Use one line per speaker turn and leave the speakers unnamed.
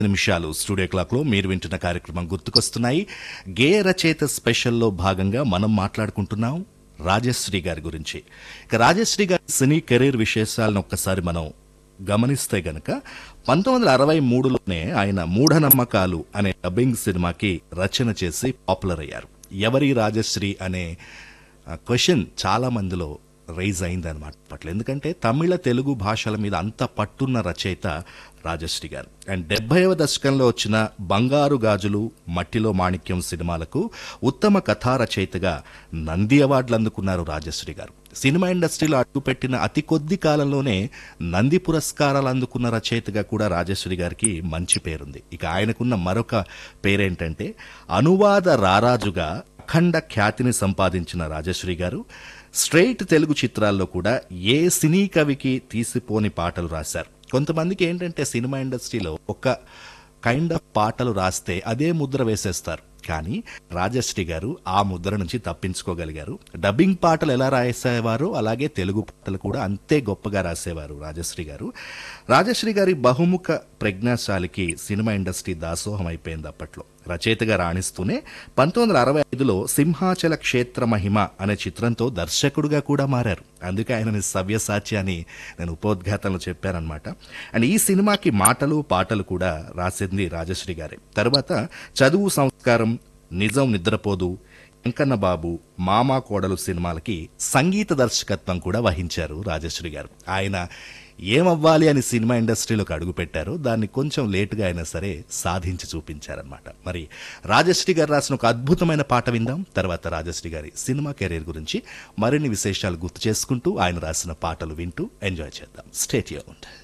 నిమిషాలు studio clock లో మీరు వింటున్న కార్యక్రమం గుర్తుకొస్తున్నాయి గేయ రచయిత స్పెషల్లో భాగంగా మనం మాట్లాడుకుంటున్నాం రాజశ్రీ గారి గురించి ఇక రాజశ్రీ గారి సినీ కెరీర్ విశేషాలను ఒక్కసారి మనం గమనిస్తే గనక పంతొమ్మిది వందల అరవై మూడులోనే ఆయన మూఢనమ్మకాలు అనే డబ్బింగ్ సినిమాకి రచన చేసి పాపులర్ అయ్యారు ఎవరి రాజశ్రీ అనే క్వశ్చన్ చాలా మందిలో రైజ్ అయిందనమాట అప్పట్లో ఎందుకంటే తమిళ తెలుగు భాషల మీద అంత పట్టున్న రచయిత రాజశ్రీ గారు అండ్ డెబ్బైవ దశకంలో వచ్చిన బంగారు గాజులు మట్టిలో మాణిక్యం సినిమాలకు ఉత్తమ కథా రచయితగా నంది అవార్డులు అందుకున్నారు రాజశ్రీ గారు సినిమా ఇండస్ట్రీలో అడుగుపెట్టిన అతి కొద్ది కాలంలోనే నంది పురస్కారాలు అందుకున్న రచయితగా కూడా రాజశ్రీ గారికి మంచి పేరుంది ఇక ఆయనకున్న మరొక పేరేంటంటే అనువాద రారాజుగా అఖండ ఖ్యాతిని సంపాదించిన రాజశ్రీ గారు స్ట్రైట్ తెలుగు చిత్రాల్లో కూడా ఏ సినీ కవికి తీసిపోని పాటలు రాశారు కొంతమందికి ఏంటంటే సినిమా ఇండస్ట్రీలో ఒక కైండ్ ఆఫ్ పాటలు రాస్తే అదే ముద్ర వేసేస్తారు కానీ రాజశ్రీ గారు ఆ ముద్ర నుంచి తప్పించుకోగలిగారు డబ్బింగ్ పాటలు ఎలా రాసేవారో అలాగే తెలుగు పాటలు కూడా అంతే గొప్పగా రాసేవారు రాజశ్రీ గారు రాజశ్రీ గారి బహుముఖ ప్రజ్ఞాశాలికి సినిమా ఇండస్ట్రీ దాసోహం అయిపోయింది అప్పట్లో రచయితగా రాణిస్తూనే పంతొమ్మిది వందల అరవై ఐదులో సింహాచల క్షేత్ర మహిమ అనే చిత్రంతో దర్శకుడుగా కూడా మారారు అందుకే ఆయనని సవ్యసాచి అని నేను ఉపోద్ఘాతంలో చెప్పానమాట అండ్ ఈ సినిమాకి మాటలు పాటలు కూడా రాసింది రాజశ్రీ గారే తర్వాత చదువు సంస్కారం నిజం నిద్రపోదు వెంకన్న బాబు మామా కోడలు సినిమాలకి సంగీత దర్శకత్వం కూడా వహించారు రాజశ్రీ గారు ఆయన ఏమవ్వాలి అని సినిమా ఇండస్ట్రీలోకి అడుగు పెట్టారో దాన్ని కొంచెం లేటుగా అయినా సరే సాధించి చూపించారనమాట మరి రాజశ్రీ గారు రాసిన ఒక అద్భుతమైన పాట విందాం తర్వాత రాజశ్రీ గారి సినిమా కెరీర్ గురించి మరిన్ని విశేషాలు గుర్తు చేసుకుంటూ ఆయన రాసిన పాటలు వింటూ ఎంజాయ్ చేద్దాం స్టేట్ యూన్డ్